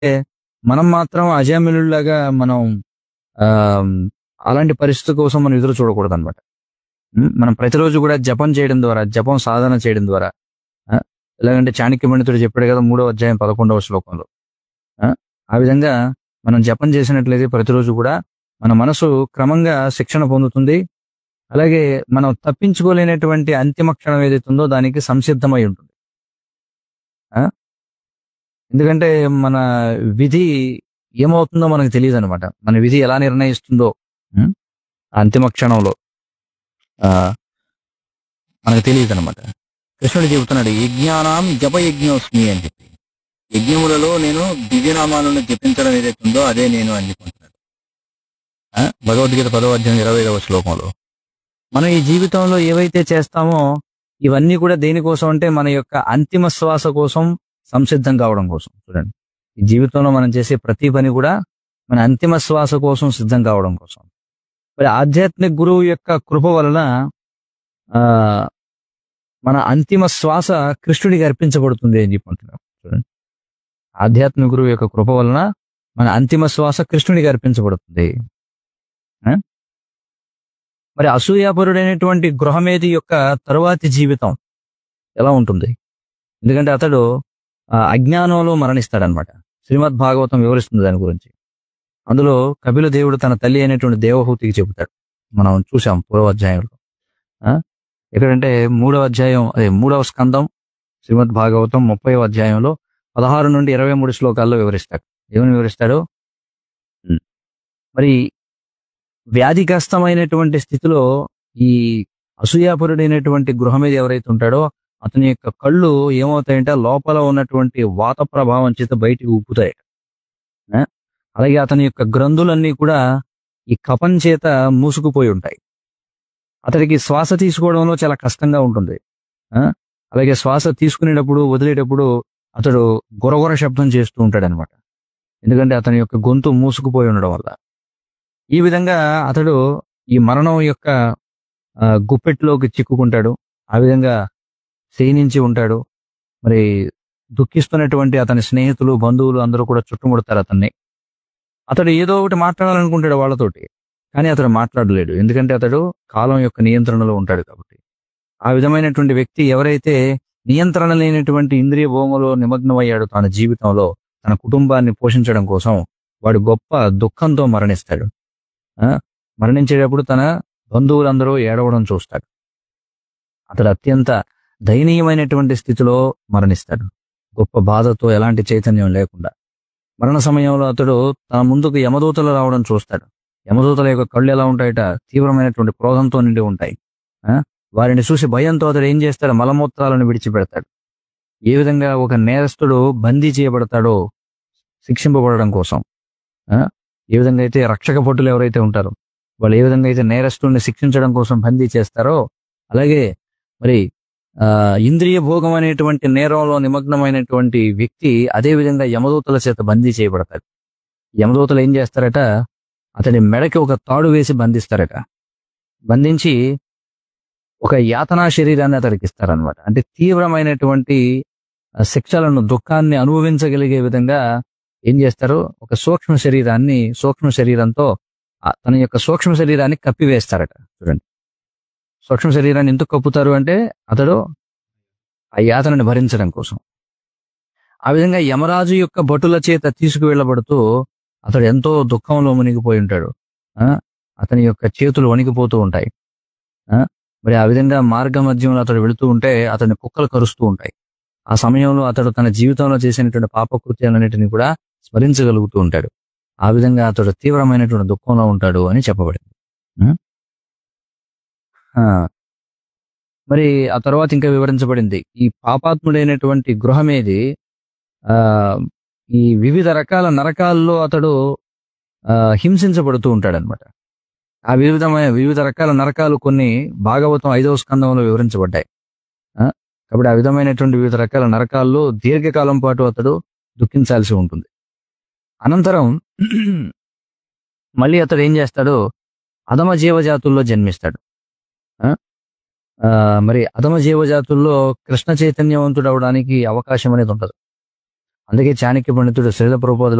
మనం మాత్రం అజామిలులాగా మనం ఆ, అలాంటి పరిస్థితి కోసం మనం ఎదురు చూడకూడదు అనమాట మనం ప్రతిరోజు కూడా జపం చేయడం ద్వారా జపం సాధన చేయడం ద్వారా ఆ, ఎలాగంటే చాణక్య పండితుడు చెప్పాడు కదా మూడవ అధ్యాయం పదకొండవ శ్లోకంలో ఆ, ఆ విధంగా మనం జపం చేసినట్లయితే ప్రతిరోజు కూడా మన మనసు క్రమంగా శిక్షణ పొందుతుంది అలాగే మనం తప్పించుకోలేనటువంటి అంతిమ క్షణం ఏదైతే ఉందో దానికి సంసిద్ధమై ఉంటుంది ఆ? ఎందుకంటే మన విధి ఏమవుతుందో మనకు తెలియదు అనమాట మన విధి ఎలా నిర్ణయిస్తుందో ఉం? ఆ అంతిమ క్షణంలో ఆ, మనకు తెలియదు అనమాట కృష్ణుడు చెబుతున్నాడు యజ్ఞానాం జప యజ్ఞోస్మి అని చెప్పి యజ్ఞములలో నేను దివ్యనామాలను జపించడం ఏదైతే ఉందో అదే నేను అని చెప్పుకుంటున్నాడు ఆ? భగవద్గీత పదవ అధ్యాయం ఇరవై ఐదవ శ్లోకంలో మనం ఈ జీవితంలో ఏవైతే చేస్తామో ఇవన్నీ కూడా దేనికోసం అంటే మన యొక్క అంతిమ శ్వాస కోసం సంసిద్ధం కావడం కోసం చూడండి ఈ జీవితంలో మనం చేసే ప్రతి పని కూడా మన అంతిమ శ్వాస కోసం సిద్ధం కావడం కోసం మరి ఆధ్యాత్మిక గురువు యొక్క కృప వలన ఆ మన అంతిమ శ్వాస కృష్ణుడికి అర్పించబడుతుంది అని చెప్పుకుంటున్నాం చూడండి ఆధ్యాత్మిక గురువు యొక్క కృప వలన మన అంతిమ శ్వాస కృష్ణుడికి అర్పించబడుతుంది ఆ? మరి అసూయాపరుడైనటువంటి గృహమేది యొక్క తరువాతి జీవితం ఎలా ఉంటుంది ఎందుకంటే అతడు ఆ, అజ్ఞానంలో మరణిస్తాడనమాట శ్రీమద్ భాగవతం వివరిస్తుంది దాని గురించి అందులో కపిల దేవుడు తన తల్లి అయినటువంటి దేవహూతికి చెబుతాడు మనం చూసాం పూర్వ అధ్యాయంలో ఆ? ఎక్కడంటే మూడవ అధ్యాయం అదే మూడవ స్కందం శ్రీమద్ భాగవతం ముప్పై అధ్యాయంలో పదహారు నుండి ఇరవై మూడు శ్లోకాల్లో వివరిస్తాడు ఏమని వివరిస్తాడు ఉమ్. మరి వ్యాధిగ్రస్తమైనటువంటి స్థితిలో ఈ అసూయాపురుడైనటువంటి గృహం మీద ఎవరైతే ఉంటాడో అతని యొక్క కళ్ళు ఏమవుతాయంటే లోపల ఉన్నటువంటి వాత ప్రభావం చేత బయటికి ఉప్పుతాయి ఆ? అలాగే అతని యొక్క గ్రంథులన్నీ కూడా ఈ కపం చేత మూసుకుపోయి ఉంటాయి అతడికి శ్వాస తీసుకోవడంలో చాలా కష్టంగా ఉంటుంది ఆ? అలాగే శ్వాస తీసుకునేటప్పుడు వదిలేటప్పుడు అతడు గొరగొర శబ్దం చేస్తూ ఉంటాడు అనమాట ఎందుకంటే అతని యొక్క గొంతు మూసుకుపోయి ఉండడం వల్ల ఈ విధంగా అతడు ఈ మరణం యొక్క ఆ, గుప్పెట్లోకి చిక్కుకుంటాడు ఆ విధంగా క్షీణించి ఉంటాడు మరి దుఃఖిస్తున్నటువంటి అతని స్నేహితులు బంధువులు అందరూ కూడా చుట్టుముడతారు అతన్ని అతడు ఏదో ఒకటి మాట్లాడాలనుకుంటాడు వాళ్ళతోటి కానీ అతడు మాట్లాడలేడు ఎందుకంటే అతడు కాలం యొక్క నియంత్రణలో ఉంటాడు కాబట్టి ఆ విధమైనటువంటి వ్యక్తి ఎవరైతే నియంత్రణ లేనటువంటి ఇంద్రియ భూమలో నిమగ్నమయ్యాడు తన జీవితంలో తన కుటుంబాన్ని పోషించడం కోసం వాడు గొప్ప దుఃఖంతో మరణిస్తాడు ఆ? మరణించేటప్పుడు తన బంధువులందరూ ఏడవడం చూస్తాడు అతడు అత్యంత దయనీయమైనటువంటి స్థితిలో మరణిస్తాడు గొప్ప బాధతో ఎలాంటి చైతన్యం లేకుండా మరణ సమయంలో అతడు తన ముందుకు యమదూతలు రావడం చూస్తాడు యమదూతల యొక్క కళ్ళు ఎలా ఉంటాయట తీవ్రమైనటువంటి క్రోధంతో నిండి ఉంటాయి ఆ? వారిని చూసి భయంతో అతడు ఏం చేస్తాడు మలమూత్రాలను విడిచిపెడతాడు ఏ విధంగా ఒక నేరస్తుడు బందీ చేయబడతాడో శిక్షింపబడడం కోసం ఆ? ఏ విధంగా అయితే రక్షక భటులు ఎవరైతే ఉంటారో వాళ్ళు ఏ విధంగా అయితే నేరస్తుడిని శిక్షించడం కోసం బందీ చేస్తారో అలాగే మరి ఆ ఇంద్రియ భోగం అనేటువంటి నేరంలో నిమగ్నమైనటువంటి వ్యక్తి అదే విధంగా యమదూతల చేత బందీ చేయబడతాడు యమదూతలు ఏం చేస్తారట అతని మెడకి ఒక తాడు వేసి బంధిస్తారట బంధించి ఒక యాతనా శరీరాన్ని అతడికి ఇస్తారనమాట అంటే తీవ్రమైనటువంటి ఆ, శిక్షలను దుఃఖాన్ని అనుభవించగలిగే విధంగా ఏం చేస్తారు ఒక సూక్ష్మ శరీరాన్ని సూక్ష్మ శరీరంతో ఆ తన యొక్క సూక్ష్మ శరీరాన్ని కప్పివేస్తారట చూడండి సూక్ష్మ శరీరాన్ని ఎందుకు కప్పుతారు అంటే అతడు ఆ యాతనని భరించడం కోసం ఆ విధంగా యమరాజు యొక్క భటుల చేత తీసుకువెళ్ళబడుతూ అతడు ఎంతో దుఃఖంలో మునిగిపోయి ఉంటాడు ఆ? అతని యొక్క చేతులు వణికిపోతూ ఉంటాయి ఆ? మరి ఆ విధంగా మార్గ మధ్యంలో అతడు వెళుతూ ఉంటే అతని కుక్కలు కరుస్తూ ఉంటాయి ఆ సమయంలో అతడు తన జీవితంలో చేసినటువంటి పాపకృత్యాలన్నిటిని కూడా స్మరించగలుగుతూ ఉంటాడు ఆ విధంగా అతడు తీవ్రమైనటువంటి దుఃఖంలో ఉంటాడు అని చెప్పబడింది ఉం? ఆ. మరి ఆ తర్వాత ఇంకా వివరించబడింది ఈ పాపాత్ముడైనటువంటి గృహమేది ఆ ఈ వివిధ రకాల నరకాల్లో అతడు ఆ, హింసించబడుతూ ఉంటాడనమాట ఆ వివిధమైన వివిధ రకాల నరకాలు కొన్ని భాగవతం ఐదవ స్కందంలో వివరించబడ్డాయి ఆ, కాబట్టి ఆ విధమైనటువంటి వివిధ రకాల నరకాల్లో దీర్ఘకాలం పాటు అతడు దుఃఖించాల్సి ఉంటుంది అనంతరం మళ్ళీ అతడు ఏం చేస్తాడు అధమ జీవజాతుల్లో జన్మిస్తాడు ఆ? ఆ, మరి అధమ జీవజాతుల్లో కృష్ణ చైతన్యవంతుడు అవడానికి అవకాశం అనేది ఉండదు అందుకే చాణక్య పండితుడు శ్రీల ప్రభుపాదులు